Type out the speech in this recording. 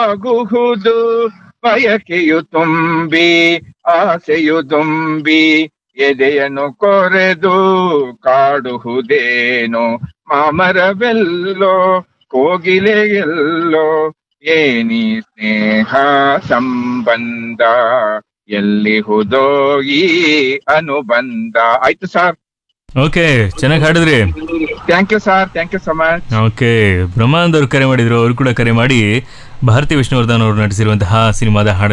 ಆಗುವುದು ಬಯಕೆಯು ತುಂಬಿ ಆಸೆಯು ತುಂಬಿ ಎದೆಯನ್ನು ಕೊರೆದು ಕಾಡುವುದೇನೋ ಮಾಮರವೆಲ್ಲೋ ಕೋಗಿಲೆಯೆಲ್ಲೋ ಏನಿ ಸ್ನೇಹ ಸಂಬಂಧ ಎಲ್ಲಿ ಹುದೋ ಈ ಅನುಬಂಧ ಆಯ್ತು ಸರ್ ಓಕೆ ಚೆನ್ನಾಗಿ ಹಾಡಿದ್ರಿ thank you sir thank you so much okay Brahmanand ಅವರು ಕರೆ ಮಾಡಿದ್ರು ಅವರು ಕೂಡ ಕರೆ ಮಾಡಿ ಭಾರತಿ ವಿಷ್ಣುವರ್ಧನ್ ಅವರು ನಟಿಸಿರುವಂತಹ ಸಿನಿಮಾದ ಹಾಡನ್ನು